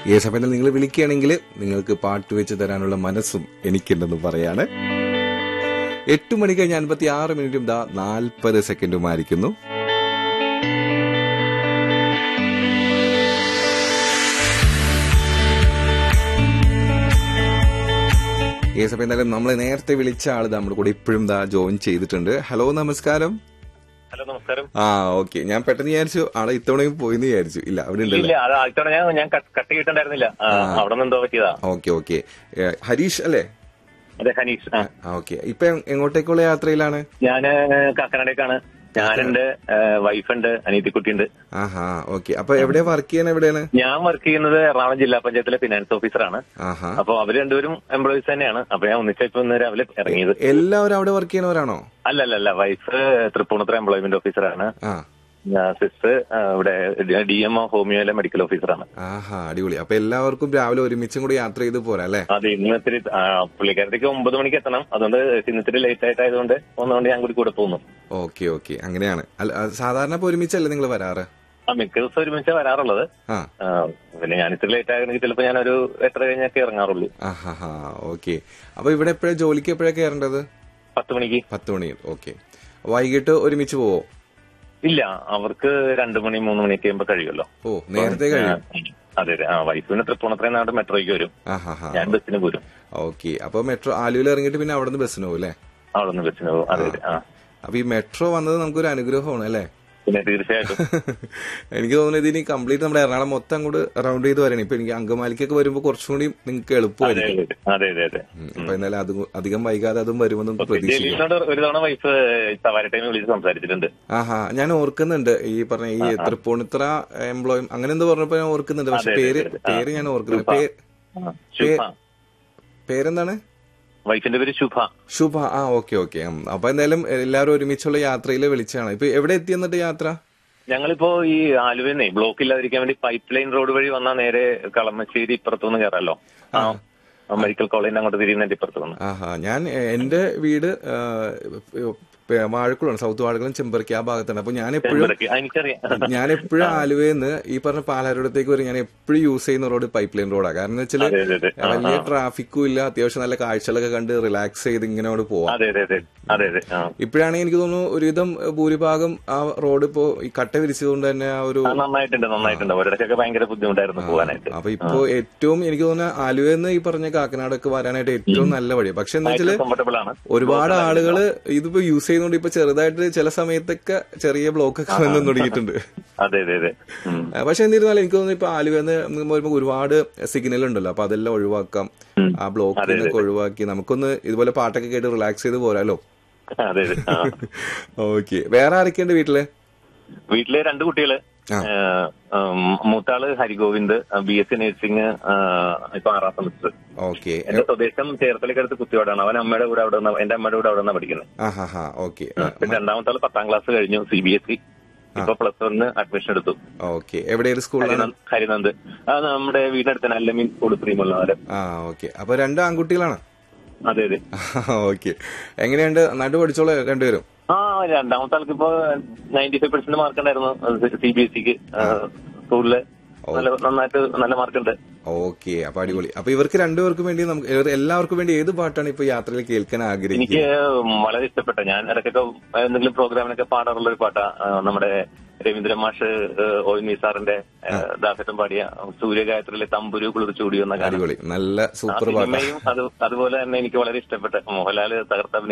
ഈ സമയത്ത് നിങ്ങൾ വിളിക്കുകയാണെങ്കിൽ നിങ്ങൾക്ക് പാട്ട് വെച്ച് തരാനുള്ള മനസ്സും എനിക്കുണ്ടെന്ന് പറയാണ് എട്ട് മണി കഴിഞ്ഞ് അൻപത്തി ആറ് മിനിറ്റും ദാ നാൽപ്പത് സെക്കൻഡുമായിരിക്കുന്നു ഈ സമയം എന്തായാലും നമ്മൾ നേരത്തെ വിളിച്ച ആള് നമ്മുടെ കൂടെ ഇപ്പോഴും ദാ ജോയിൻ ചെയ്തിട്ടുണ്ട് ഹലോ നമസ്കാരം ഹലോ നമസ്കാരം ആ ഓക്കെ ഞാൻ പെട്ടെന്ന് വിചാരിച്ചു ആളെ ഇത്തവണയും പോയിന്ന് വിചാരിച്ചു ഇല്ല അവിടെ ഇല്ല ഉണ്ടല്ലേ അത് ആദ്യത്തവണ ഞാൻ ഞാൻ കട്ട് കട്ട് ചെയ്തിട്ടുണ്ടായിരുന്നില്ല ആ, അവിടെ നിന്ന് എന്തോ പറ്റിയതാ ഓക്കെ ഓക്കെ ഹരീഷ് അല്ലേ അതെ ഹനീഷ് ആ ഓക്കെ ഇപ്പൊ എങ്ങോട്ടേക്കുള്ള യാത്രയിലാണ് ഞാന് കാക്കനാടേക്കാണ് ഞാനുണ്ട് വൈഫുണ്ട് അനീതിക്കുട്ടിയുണ്ട് ആഹാ ഓക്കെ അപ്പൊ എവിടെ വർക്ക് ചെയ്യാൻ എവിടെയാണ് ഞാൻ വർക്ക് ചെയ്യുന്നത് എറണാകുളം ജില്ലാ പഞ്ചായത്തിലെ ഫിനാൻസ് ഓഫീസറാണ് ആഹാ അപ്പൊ അവര് രണ്ടുപേരും എംപ്ലോയീസ് തന്നെയാണ് അപ്പൊ ഞാൻ ഒന്നിച്ചപ്പോ ഇന്ന് രാവിലെ ഇറങ്ങിയത് എല്ലാവരും അവിടെ വർക്ക് ചെയ്യുന്നവരാണോ അല്ല അല്ല അല്ല വൈഫ് തൃപ്പൂണിത്തുറ എംപ്ലോയ്മെന്റ് ഓഫീസറാണ് ആ സിസ്റ്റർ ഇവിടെ ഡി എം ഒ ഹോമിയോയിലെ മെഡിക്കൽ ഓഫീസറാണ് ആഹാ അടിപൊളി അപ്പൊ എല്ലാവർക്കും രാവിലെ ഒരുമിച്ചും കൂടി യാത്ര ചെയ്ത് പോരാ അല്ലേ അതെ ഇന്ന് ഇത്തിരി ആ, പുള്ളിക്കാരത്തേക്ക് ഒമ്പത് മണിക്ക് എത്തണം അതുകൊണ്ട് ഇന്ന് ഇത്തിരി ലേറ്റ് ആയിട്ടായതുകൊണ്ട് ഒന്നുകൊണ്ട് ഞാൻ കൂടി കൂടെ പോകുന്നു ഓക്കെ ഓക്കെ അങ്ങനെയാണ് അല്ല ആ, സാധാരണ ഇപ്പൊ ഒരുമിച്ചല്ലേ നിങ്ങൾ വരാറ് ആ മിക്ക ദിവസം ഒരുമിച്ച് വരാറുള്ളത് ആ ആ, പിന്നെ ഞാൻ ഇത്തിരി ലേറ്റ് ആകണമെങ്കിൽ ചിലപ്പോൾ ഞാനൊരു എത്ര കഴിഞ്ഞൊക്കെ ഇറങ്ങാറുള്ളൂ ആഹാ ഓക്കെ അപ്പൊ ഇവിടെ എപ്പോഴാ ജോലിക്ക് എപ്പോഴാ കയറേണ്ടത് പത്ത് മണിക്ക് പത്ത് മണി ഓക്കെ വൈകിട്ട് ഒരുമിച്ച് പോവോ ഇല്ല അവർക്ക് രണ്ടു മണി മൂന്ന് മണിയൊക്കെ ആകുമ്പോൾ കഴിയുമല്ലോ ഓ നേരത്തെ കഴിയും ആ, അതെ അതെ ആ വൈഫിന് തൃപ്പൂണിത്രയും നാട് മെട്രോയ്ക്ക് വരും ആഹാ ഹാ ഞാൻ ബസ്സിന് പോരും ഓക്കെ അപ്പൊ മെട്രോ ആലുവയിൽ ഇറങ്ങിയിട്ട് പിന്നെ അവിടെ നിന്ന് ബസ്സിന് പോകും അല്ലേ അവിടെ നിന്ന് ബസ്സിന് പോകും അതെ അതെ ആ അപ്പൊ ഈ മെട്രോ വന്നത് നമുക്കൊരു അനുഗ്രഹമാണ് അല്ലേ പിന്നെ തീർച്ചയായിട്ടും എനിക്ക് തോന്നുന്നത് ഇതിനി കംപ്ലീറ്റ് നമ്മുടെ എറണാകുളം മൊത്തം അങ്ങോട്ട് റൗണ്ട് ചെയ്ത് വരണം ഇപ്പൊ എനിക്ക് അങ്കമാലിക്കൊക്കെ വരുമ്പോൾ കുറച്ചും കൂടി നിങ്ങൾക്ക് അതെ എളുപ്പമായിരിക്കും അതെ അതെ അതെ അതെ ഉം. അപ്പൊ എന്നാലും അത് അധികം വൈകാതെ അതും വരുമെന്ന് നമുക്ക് പ്രതീക്ഷിക്കാം ജലീലിനോട് ഒരു തവണ വൈഫ് സവാരി ടൈമിൽ വിളിച്ച് സംസാരിച്ചിട്ടുണ്ട് ആഹാ ഞാൻ ഓർക്കുന്നുണ്ട് ഈ പറഞ്ഞ ഈ തൃപ്പൂണിത്ര എംപ്ലോയി അങ്ങനെ എന്തോ പറഞ്ഞപ്പോ ഞാൻ ഓർക്കുന്നുണ്ട് പക്ഷെ അതെ, പേര് അതെ, അതെ. പേര് ഞാൻ ഓർക്കുന്നുണ്ട് പേ- ആ, ശുഭ പേരെന്താണ് വൈഫിന്റെ പേര് ശുഭ ശുഭ ആ ഓക്കെ ഓക്കെ അപ്പൊ എന്തായാലും എല്ലാവരും ഒരുമിച്ചുള്ള യാത്രയിൽ വിളിച്ചാണ് ഇപ്പൊ എവിടെ എത്തി എന്നിട്ട് യാത്ര ഞങ്ങളിപ്പോ ഈ ആലുവന്നെ ബ്ലോക്ക് ഇല്ലാതിരിക്കാൻ വേണ്ടി പൈപ്പ് ലൈൻ റോഡ് വഴി വന്നാൽ നേരെ കളമശ്ശേരി ഇപ്പുറത്തുനിന്ന് കയറാലോ ആ മെഡിക്കൽ കോളേജിന്റെ അങ്ങോട്ട് തിരിയുന്നതിന്റെ ഇപ്പുറത്തുനിന്ന് ആഹാ ഞാൻ എ- എന്റെ വീട് ആ, പ- വാഴക്കുളമാണ് സൗത്ത് വാഴക്കുളം ചെമ്പറക്കി ആ ഭാഗത്താണ് അപ്പൊ ഞാൻ എപ്പോഴും ചെമ്പരക്ക്. ആ, എനിക്കറിയാം ഞാൻ എപ്പോഴും ആലുവയിൽ ഈ പറഞ്ഞ പാലാരോടത്തേക്ക് വരും ഞാൻ എപ്പോഴും യൂസ് ചെയ്യുന്ന റോഡ് പൈപ്പ് ലൈൻ റോഡാണ് കാരണം എന്ന് വെച്ചാല് അതെ അതെ അതെ ആ, വലിയ ട്രാഫിക്കും ഇല്ല അത്യാവശ്യം നല്ല കാഴ്ചകളൊക്കെ കണ്ട് റിലാക്സ് ചെയ്ത് ഇങ്ങനെ അവിടെ പോവാം അതെ അതെ അതെ അതെ അതെ ആ ഇപ്പോഴാണെങ്കിൽ എനിക്ക് തോന്നുന്നു ഒരുവിധം ഭൂരിഭാഗം ആ റോഡ് ഇപ്പോ ഈ കട്ട വിരിച്ചതുകൊണ്ട് തന്നെ ആ ഒരു ആ, നന്നായിട്ടുണ്ട് നന്നായിട്ടുണ്ട് ഒരിടത്തൊക്കെ ഭയങ്കര ബുദ്ധിമുട്ടായിരുന്നു പോകാനായിട്ട് അപ്പൊ ഇപ്പോ ഏറ്റവും എനിക്ക് തോന്നുന്ന ആലുവെന്ന് ഈ പറഞ്ഞ കാക്കനാടൊക്കെ വരാനായിട്ട് ഏറ്റവും നല്ല വഴിയാണ് പക്ഷെ എന്താ വെച്ചാല് കംഫർട്ടബിൾ ആണ് ഒരുപാട് ആളുകള് ഇതിപ്പോ യൂസ് ചെയ്യുന്നോണ്ട് ഇപ്പൊ ചെറുതായിട്ട് ചില സമയത്തൊക്കെ ചെറിയ ബ്ലോക്ക് ഒക്കെ വന്നു തുടങ്ങിയിട്ടുണ്ട് അതെ അതെ അതെ ഉം. ആ, പക്ഷെ എന്നിരുന്നാലും എനിക്ക് തോന്നുന്നു ഇപ്പൊ ആലുവെന്ന് വരുമ്പോൾ ഒരുപാട് സിഗ്നൽ ഉണ്ടല്ലോ അപ്പൊ അതെല്ലാം ഒഴിവാക്കാം ആ ബ്ലോക്കിൽ നിന്നൊക്കെ ഒഴിവാക്കി നമുക്കൊന്ന് ഇതുപോലെ പാട്ടൊക്കെ കേട്ട് റിലാക്സ് ചെയ്ത് പോരാലോ അതെ അതെ ആ. ഓക്കെ വേറെ ആരൊക്കെയുണ്ട് വീട്ടില് വീട്ടിലെ രണ്ട് കുട്ടികള് ആ. ഏഹ്, ഉം, മൂത്താള് Harigovind B S C nursing ഇപ്പൊ ആറാം സെമസ്റ്റർ ഓക്കെ എന്റെ സ്വദേശം ചേർത്തലക്കടുത്ത് കുത്തിയോടാണ് അവൻ അമ്മയുടെ കൂടെ അവിടെ നിന്ന് എന്റെ അമ്മയുടെ കൂടെ അവിടെ നിന്ന് പഠിക്കുന്നത് ആ ഹാ ഹാ ഓക്കെ പിന്നെ രണ്ടാമത്തെ ആള് പത്താം ക്ലാസ് കഴിഞ്ഞു സി ബി എസ് ഇ ഇപ്പൊ പ്ലസ് വണ്ണിന് അഡ്മിഷൻ എടുത്തു ഓക്കെ എവിടെയൊരു സ്കൂളിലാണ് ഹരിനന്ദ് ഹരിനന്ദ് അത് നമ്മുടെ വീടിനടുത്ത് അല്ലമീൻ സ്കൂൾ പ്രീമുള്ളവര് ആ ഓക്കെ അപ്പൊ രണ്ട് ആൺകുട്ടികളാണ് അതെ അതെ ഓക്കെ എങ്ങനെയുണ്ട് നന്നായിട്ട് പഠിച്ചോളൂ രണ്ടുപേരും ആ രണ്ടാമത്തെ ആൾക്ക് ഇപ്പൊ നയൻറ്റി ഫൈവ് പെർസെന്റ് മാർക്ക് ഉണ്ടായിരുന്നു സി ബി എസ് സിക്ക് സ്കൂളില് നല്ല നന്നായിട്ട് നല്ല മാർക്കുണ്ട് ഓക്കെ അപ്പൊ അടിപൊളി അപ്പൊ ഇവർക്ക് രണ്ടുപേർക്കും വേണ്ടി നമുക്ക് ഇവർ എല്ലാവർക്കും വേണ്ടി ഏത് പാട്ടാണ് ഇപ്പൊ യാത്രയിൽ കേൾക്കാൻ എനിക്ക് ആഗ്രഹിക്കുന്നത് വളരെ ഇഷ്ടപ്പെട്ട ഞാൻ ഇടയ്ക്കൊക്കെ എന്തെങ്കിലും പ്രോഗ്രാമിനൊക്കെ പാടാറുള്ള ഒരു പാട്ടാ ആ, നമ്മുടെ രവീന്ദ്രൻ മാഷ് ഒ എൻ വി സാറിന്റെ ദാസറ്റം പാടിയ സൂര്യഗായത്രിയിലെ തമ്പുരു കുളിർ ചൂടി എന്ന ഗാനം അടിപൊളി നല്ല ആ സൂപ്പർ പാട്ടാണ് സിനിമയും അത് അതുപോലെ തന്നെ എനിക്ക് വളരെ ഇഷ്ടപ്പെട്ട മോഹൻലാൽ തകർത്ത